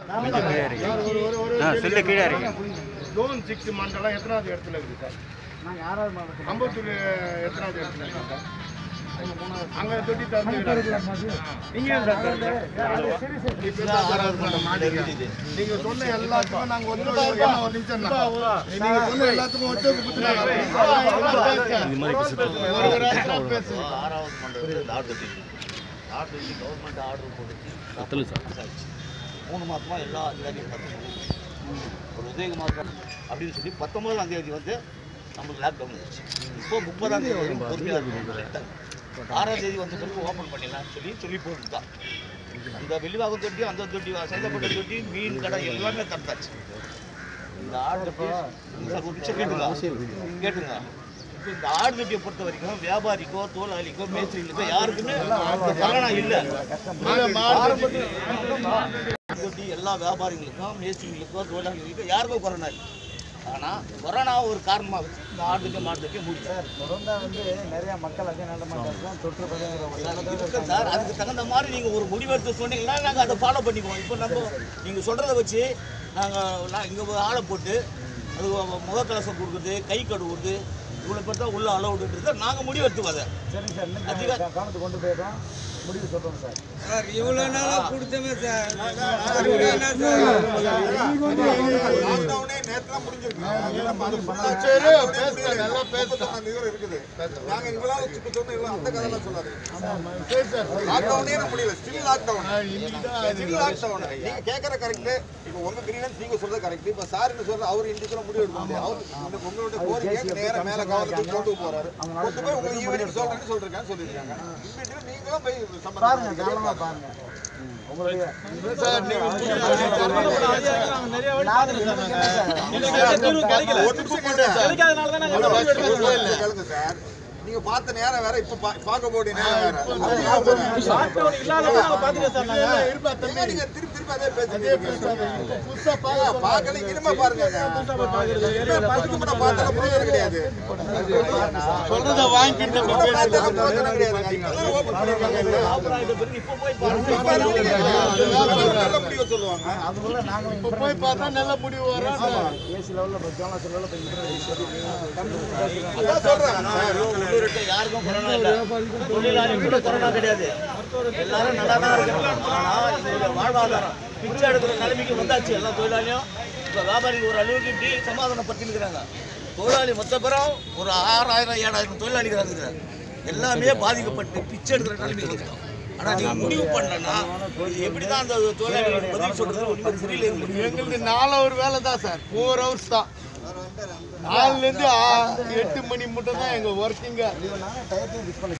ஒரு ஒரு ஒரு ஆ சொல்லு கீழே இருக்கு லோன் சிக்ஸ் மண்டலம் எத்தனாவது இடத்துல இருக்குது சார் நாங்கள் யாராவது மாவட்டம் அம்பத்தூர் எத்தனாவது இடத்துல இருக்குது சார் அங்கே தொட்டி தந்துக்கிறாங்க நீங்க ஏன் சார் தரல? இப்ப தான் சார் அது பண்ண மாட்டேங்குது. நீங்க சொன்ன எல்லாத்துக்கும் நாங்க வந்து ஒரு என்ன ஒரு நிமிஷம் தான். நீங்க சொன்ன எல்லாத்துக்கும் ஒத்துழைப்பு கொடுத்துட்டாங்க. ஒரு ஒரு ஆட்களா பேசுங்க. ஆறாவது மண்டலத்தில் ஆர்டர் ஆர்டர் கவர்மெண்ட் ஆர்டர் போட்டு மூணு மாசமா எல்லா அதிகாரியும் கற்று ஒரு உதயகுமார் அப்படின்னு சொல்லி பத்தொன்பதாம் தேதி வந்து நம்மளுக்கு லாக்டவுன் இருந்துச்சு இப்போ முப்பதாம் தேதி வரைக்கும் பொறுமையாக இருக்கணும் ஆறாம் தேதி வந்த பிறகு ஓப்பன் பண்ணிடலாம்னு சொல்லி சொல்லி போட்டுருக்கான் அந்த வெளிவாக தொட்டி அந்த தொட்டி சைதாப்பட்ட தொட்டி மீன் கடை எல்லாமே தடுத்தாச்சு இந்த ஆர்டருக்கு சார் ஒரு நிமிஷம் கேட்டுங்க கேட்டுங்க இப்போ இந்த ஆடு தொட்டியை பொறுத்த வரைக்கும் வியாபாரிக்கோ தோலாளிக்கோ மேஸ்திரிகளுக்கோ யாருக்குமே கொரோனா இல்லை தொட்டி எல்லா வியாபாரிகளுக்கும் மேஸ்திரிகளுக்கோ தொழிலாளிகளுக்கோ யாருக்கும் கொரோனா இல்லை ஆனால் கொரோனா ஒரு காரணமாக வச்சு இந்த ஆடு தொட்டி மாடு தொட்டி முடிச்சார் தொடர்ந்தா வந்து நிறைய மக்கள் அதிக நடமாட்டம் இருக்கும் தொற்று பதிவு இருக்கு சார் அதுக்கு தகுந்த மாதிரி நீங்கள் ஒரு முடிவெடுத்து சொன்னீங்கன்னா நாங்கள் அதை ஃபாலோ பண்ணிக்குவோம் இப்போ நம்ம நீங்கள் சொல்கிறத வச்சு நாங்கள் நான் இங்கே ஆளை போட்டு அது முகக்கலசம் கொடுக்குறது கை கழுவுறது இவ்வளோ பேர் தான் உள்ள அளவுடுன்றதை நாங்கள் முடிவெடுத்துவோம் அதை சரிங்க சார் இன்னைக்கு கவனத்துக்கு கொண்டு போயிடுறோம் முடிவு சொல்கிறோம் சார் சார் இவ்வளோ நாளாக கொடுத்தமே சார் அதுக்கு என்ன சார் லாக்டவுனே நேத்துலாம் முடிஞ்சிருக்கு சரி, பேசுங்க, நல்லா பேசுங்க. விவரம் இருக்குது நாங்க இவ்வளவு சுட்டு சொன்ன இவ்வளவு அந்த கதைலாம் சொல்லாது சரி சார். லாக்டவுனே நம்ம முடியல ஸ்டில் லாக்டவுன் இன்னைக்கு தான் அது ஸ்டில் லாக்டவுன் நீங்க கேக்குற கரெக்ட் இப்போ உங்க கிரீனன்ஸ் நீங்க சொல்றது கரெக்ட் இப்போ சார் என்ன சொல்ற அவர் இண்டிவிஜுவலா முடிவு எடுக்க முடியாது அவர் இந்த உங்களோட கோரிக்கை நேரா மேல கவனத்துக்கு கொண்டு போறாரு கொண்டு போய் உங்க ஈவினிங் சொல்றேன்னு சொல்றேன்னு சொல்லிருக்காங்க இன்பிட்வீன் நீங்களும் போய் பாருங்க சம்பந்தம் கவனமாக பாருங்க உங்களுடைய சார், நீங்க கேளுங்க சார் நீங்க பார்த்த நேரம் வேற இப்ப பா- பார்க்க போடிய நேரம் வேற இருப்பா தம்பி. ஏன் நீங்க திருப்பி திருப்பி அதே பேசுறீங்க இப்ப புதுசா ஆ, பார்க்க பார்க்கல இனிமே பாருங்க இனிமே பதுக்கு முன்ன பார்த்தாலும் பிரயோஜனம் கிடையாது சொல்றத வாங்கிட்டு முன்ன பார்த்தாலும் பிரயோஜனம் கிடையாது இப்பதான் open பண்ணிருக்காங்க இல்ல? ஆஃபர் பிறகு இப்போ போய் இப்ப பாருங்க அவங்க நல்ல முடிவை சொல்லுவாங்க அதுக்குள்ள நாங்களும் இப்ப போய் பார்த்தா நல்ல முடிவு வரும் ஏசி லெவலில் இப்போ ஜோனஸ் லெவலில் இப்போ அதான் சொல்றேன் உள்ளூருக்கு யாருக்கும் கொரோனா இல்லை தொழிலாளி கூட கொரோனா கிடையாது எல்லாரும் நல்லா தான் இருக்காங்க ஆனால் இதோட வாழ்வாதாரம் பிச்சை எடுக்கிற நிலைமைக்கு வந்தாச்சு எல்லா தொழிலாளியும் இப்போ வியாபாரிகள் ஒரு அளவுக்கு இப்படி சமாதானப்படுத்திருக்கிறாங்க தொழிலாளி மொத்த பேரும் ஒரு ஆறாயிரம் ஏழாயிரம் தொழிலாளிகள் இருக்கிறாங்க எல்லாமே பாதிக்கப்பட்டு பிச்சை எடுக்கிற நிலைமைக்கு வந்துட்டோம் ஆனால் நீங்கள் முடிவு பண்ணலன்னா இது எப்படி தான் அந்த தொழிலாளிகளுக்கு பதில் சொல்றது ஒன்றும் புரியல எங்களுக்கு எங்களுக்கு நாலு ஒரு வேலை தான் சார் ஃபோர் ஹவர்ஸ் தான் நாலுல இருந்து ஆ- எட்டு மணி மட்டும் தான் எங்க ஒர்க்கிங்க நாங்கள் டயத்தையும் ஃபிக்ஸ் பண்ணி